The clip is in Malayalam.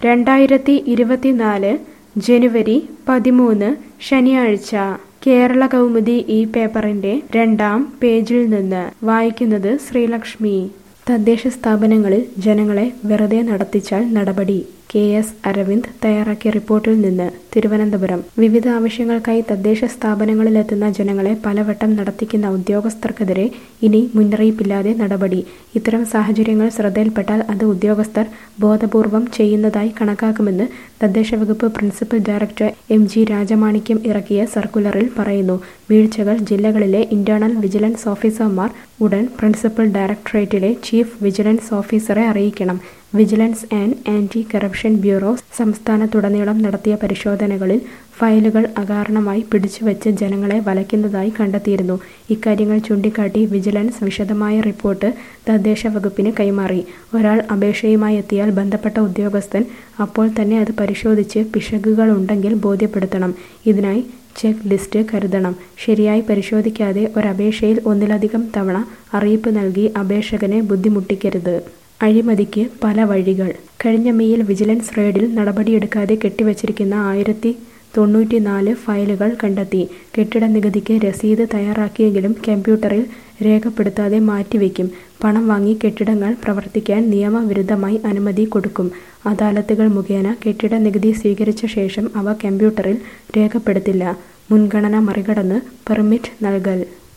രണ്ടായിരത്തി ഇരുപത്തിനാല് ജനുവരി പതിമൂന്ന് ശനിയാഴ്ച കേരള കൗമുദി ഈ പേപ്പറിന്റെ രണ്ടാം പേജിൽ നിന്ന് വായിക്കുന്നത് ശ്രീലക്ഷ്മി തദ്ദേശ സ്ഥാപനങ്ങളിൽ ജനങ്ങളെ വെറുതെ നടത്തിച്ചാൽ നടപടി കെ എസ് അരവിന്ദ് തയ്യാറാക്കിയ റിപ്പോർട്ടിൽ നിന്ന് തിരുവനന്തപുരം വിവിധ ആവശ്യങ്ങൾക്കായി തദ്ദേശ സ്ഥാപനങ്ങളിലെത്തുന്ന ജനങ്ങളെ പലവട്ടം നടത്തിക്കുന്ന ഉദ്യോഗസ്ഥർക്കെതിരെ ഇനി മുന്നറിയിപ്പില്ലാതെ നടപടി ഇത്തരം സാഹചര്യങ്ങൾ ശ്രദ്ധയിൽപ്പെട്ടാൽ അത് ഉദ്യോഗസ്ഥർ ബോധപൂർവം ചെയ്യുന്നതായി കണക്കാക്കുമെന്ന് തദ്ദേശ വകുപ്പ് principal director M G Rajamanickam ഇറക്കിയ സർക്കുലറിൽ പറയുന്നു വീഴ്ചകൾ ജില്ലകളിലെ ഇന്റേണൽ വിജിലൻസ് ഓഫീസർമാർ ഉടൻ പ്രിൻസിപ്പൽ ഡയറക്ടറേറ്റിലെ ചീഫ് വിജിലൻസ് ഓഫീസറെ അറിയിക്കണം vigilance and anti corruption bureau സംസ്ഥാനത്തുടനീളം നടത്തിയ പരിശോധനകളിൽ ഫയലുകൾ അകാരണമായി പിടിച്ചുവെച്ച് ജനങ്ങളെ വലയ്ക്കുന്നതായി കണ്ടെത്തിയിരുന്നു ഇക്കാര്യങ്ങൾ ചൂണ്ടിക്കാട്ടി വിജിലൻസ് വിശദമായ റിപ്പോർട്ട് തദ്ദേശ വകുപ്പിന് കൈമാറി ഒരാൾ അപേക്ഷയുമായി എത്തിയാൽ ബന്ധപ്പെട്ട ഉദ്യോഗസ്ഥൻ അപ്പോൾ തന്നെ അത് പരിശോധിച്ച് പിശകുകളുണ്ടെങ്കിൽ ബോധ്യപ്പെടുത്തണം ഇതിനായി ചെക്ക് ലിസ്റ്റ് കരുതണം ശരിയായി പരിശോധിക്കാതെ ഒരപേക്ഷയിൽ ഒന്നിലധികം തവണ അറിയിപ്പ് നൽകി അപേക്ഷകനെ ബുദ്ധിമുട്ടിക്കരുത് അഴിമതിക്ക് പല വഴികൾ കഴിഞ്ഞ മെയ്യിൽ വിജിലൻസ് റെയ്ഡിൽ നടപടിയെടുക്കാതെ കെട്ടിവച്ചിരിക്കുന്ന ആയിരത്തി തൊണ്ണൂറ്റിനാല് ഫയലുകൾ കണ്ടെത്തി കെട്ടിട നികുതിക്ക് രസീത് തയ്യാറാക്കിയെങ്കിലും കമ്പ്യൂട്ടറിൽ രേഖപ്പെടുത്താതെ മാറ്റിവെക്കും പണം വാങ്ങി കെട്ടിടങ്ങൾ പ്രവർത്തിക്കാൻ നിയമവിരുദ്ധമായി അനുമതി കൊടുക്കും അദാലത്തുകൾ മുഖേന കെട്ടിട നികുതി സ്വീകരിച്ച ശേഷം അവ കമ്പ്യൂട്ടറിൽ രേഖപ്പെടുത്തില്ല മുൻഗണന മറികടന്ന് പെർമിറ്റ് നൽകൽ